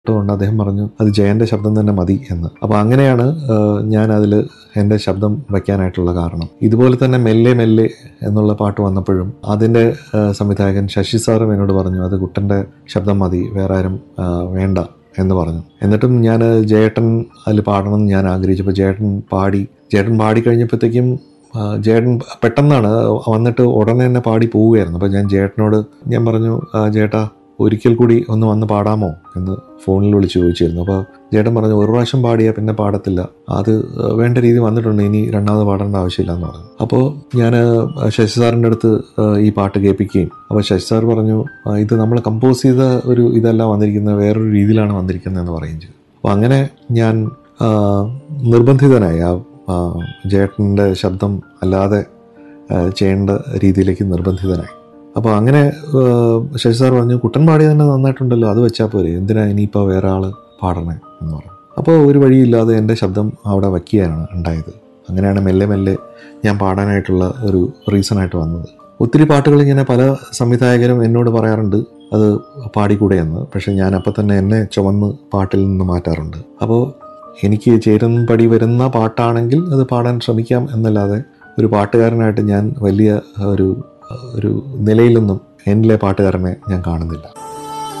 കൊണ്ട് അദ്ദേഹം പറഞ്ഞു അത് ജയന്റെ ശബ്ദം തന്നെ മതി എന്ന് അപ്പോൾ അങ്ങനെയാണ് ആ, ഞാൻ അതിൽ എൻ്റെ ശബ്ദം വയ്ക്കാനായിട്ടുള്ള കാരണം ഇതുപോലെ തന്നെ മെല്ലെ മെല്ലെ എന്നുള്ള പാട്ട് വന്നപ്പോഴും അതിൻ്റെ ആ, സംവിധായകൻ ശശി സാറും എന്നോട് പറഞ്ഞു അത് കുട്ടൻ്റെ ശബ്ദം മതി വേറെ ആരും ആ, വേണ്ട എന്ന് പറഞ്ഞു എന്നിട്ടും ഞാൻ ജയേട്ടൻ അതിൽ പാടണം എന്ന് ഞാൻ ആഗ്രഹിച്ചപ്പോൾ ജയേട്ടൻ പാടി ജയേട്ടൻ പാടി കഴിഞ്ഞപ്പോഴത്തേക്കും ആ, ജയേട്ടൻ പെട്ടെന്നാണ് വന്നിട്ട് ഉടനെ തന്നെ പാടി പോവുകയായിരുന്നു അപ്പോൾ ഞാൻ ജയേട്ടനോട് ഞാൻ പറഞ്ഞു "ആ, ജേട്ടാ ഒരിക്കൽ കൂടി ഒന്ന് വന്ന് പാടാമോ എന്ന് ഫോണിൽ വിളിച്ച് ചോദിച്ചിരുന്നു അപ്പോൾ ജേട്ടൻ പറഞ്ഞു ഒരു പ്രാവശ്യം പാടിയാൽ പിന്നെ പാടത്തില്ല അത് വേണ്ട രീതി വന്നിട്ടുണ്ട് ഇനി രണ്ടാമത് പാടേണ്ട ആവശ്യമില്ല എന്ന് പറഞ്ഞു അപ്പോൾ ഞാൻ ശശി സാറിൻ്റെ അടുത്ത് ആ, ഈ പാട്ട് കേൾപ്പിക്കുകയും അപ്പോൾ ശശി സാർ പറഞ്ഞു "ആ, ഇത് നമ്മൾ കമ്പോസ് ചെയ്ത ഒരു ഇതല്ല വന്നിരിക്കുന്നത് വേറൊരു രീതിയിലാണ് വന്നിരിക്കുന്നതെന്ന് പറയുകയും ചെയ്തു അപ്പോൾ അങ്ങനെ ഞാൻ ആ, നിർബന്ധിതനായി ആ ആ, ജേട്ടൻ്റെ ശബ്ദം അല്ലാതെ ആ, ചെയ്യേണ്ട രീതിയിലേക്ക് നിർബന്ധിതനായി അപ്പോൾ അങ്ങനെ ആ, ശശി സാർ പറഞ്ഞു കുട്ടൻ പാടി തന്നെ നന്നായിട്ടുണ്ടല്ലോ അത് വെച്ചാൽ പോരെ എന്തിനാ ഇനിയിപ്പോൾ വേറെ ആൾ പാടണേ എന്ന് പറഞ്ഞു അപ്പോൾ ഒരു വഴിയില്ലാതെ എൻ്റെ ശബ്ദം അവിടെ വയ്ക്കുകയാണ് ഉണ്ടായത് അങ്ങനെയാണ് മെല്ലെ മെല്ലെ ഞാൻ പാടാനായിട്ടുള്ള ഒരു റീസണായിട്ട് വന്നത് ഒത്തിരി പാട്ടുകൾ ഇങ്ങനെ പല സംവിധായകരും എന്നോട് പറയാറുണ്ട് അത് പാടിക്കൂടെ എന്ന് പക്ഷെ ഞാൻ അപ്പം തന്നെ എന്നെ ചുവന്ന് പാട്ടിൽ നിന്ന് മാറ്റാറുണ്ട് അപ്പോൾ എനിക്ക് ചേരുന്ന പടി വരുന്ന പാട്ടാണെങ്കിൽ അത് പാടാൻ ശ്രമിക്കാം എന്നല്ലാതെ ഒരു പാട്ടുകാരനായിട്ട് ഞാൻ വലിയ ഒരു ഒരു നിലയിലൊന്നും എന്നിലെ പാട്ടുകാരനെ ഞാൻ കാണുന്നില്ല